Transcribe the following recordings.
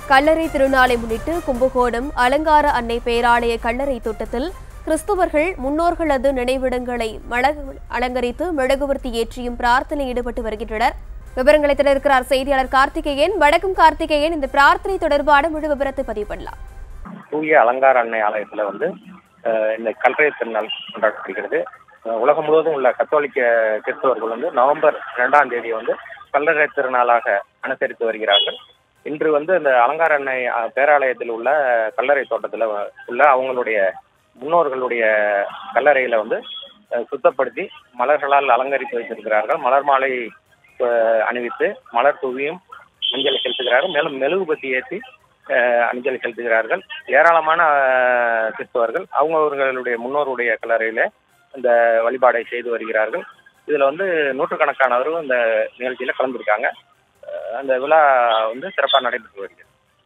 கல்லறை திருநாளை முன்னிட்டு கும்பகோணம் அலங்கார அன்னை பேராலய கல்லறை தோட்டத்தில் கிறிஸ்துவர்கள் முன்னோர்களது நினைவிடங்களை மழகு அலங்கரித்து மெழுகுவர்த்தி ஏற்றியும் பிரார்த்தனை ஈடுபட்டு வருகின்றனர் விவரங்களை திறக்கிறார் செய்தியாளர் கார்த்திகேயன் வணக்கம் கார்த்திகேயன் இந்த பிரார்த்தனை தொடர்பான முழு விவரத்தை பதிவு பண்ணலாம் தூய அலங்கார அன்னை ஆலயத்துல வந்து அஹ், இந்த கல்றைய திருநாள் கொண்டாடப்படுகிறது அஹ், உலகம் முழுவதும் உள்ள கத்தோலிக்க கிறிஸ்தவர்கள் வந்து நவம்பர் இரண்டாம் தேதி வந்து கல்லறை திருநாளாக அனுசரித்து வருகிறார்கள் இன்று வந்து இந்த அலங்கார அன்னை அஹ், பேராலயத்தில் உள்ள கல்லறை தோட்டத்தில் உள்ள அவங்களுடைய முன்னோர்களுடைய கல்லறையில வந்து அஹ், சுத்தப்படுத்தி மலர்களால் அலங்கரித்து வைத்திருக்கிறார்கள் மலர் மாலை அஹ், அணிவித்து மலர் தூவியும் மஞ்சள் செலுத்துகிறார்கள் மேலும் மெழுகுபத்தி ஏற்றி அஹ், அஞ்சலி செலுத்துகிறார்கள் ஏராளமான அஹ், கிறிஸ்தவர்கள் அவங்கவர்களுடைய முன்னோருடைய கல்லறையில இந்த வழிபாடை செய்து வருகிறார்கள் இதுல வந்து நூற்றுக்கணக்கானவர்கள் இந்த நிகழ்ச்சியில கலந்துருக்காங்க அஹ், அந்த விழா வந்து சிறப்பாக நடைபெற்று வருகிறது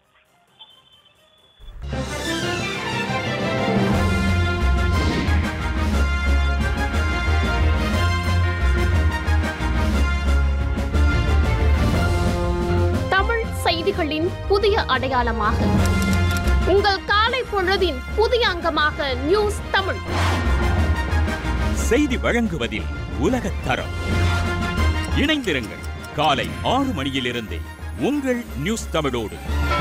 தமிழ் செய்திகளின் புதிய அடையாளமாக உங்கள் காலை பொழுதின் புதிய அங்கமாக நியூஸ் தமிழ் செய்தி வழங்குவதில் உலகத் தரம் இணைந்திருங்கள் காலை ஆறு மணியிலிருந்தே உங்கள் நியூஸ் தமிழோடு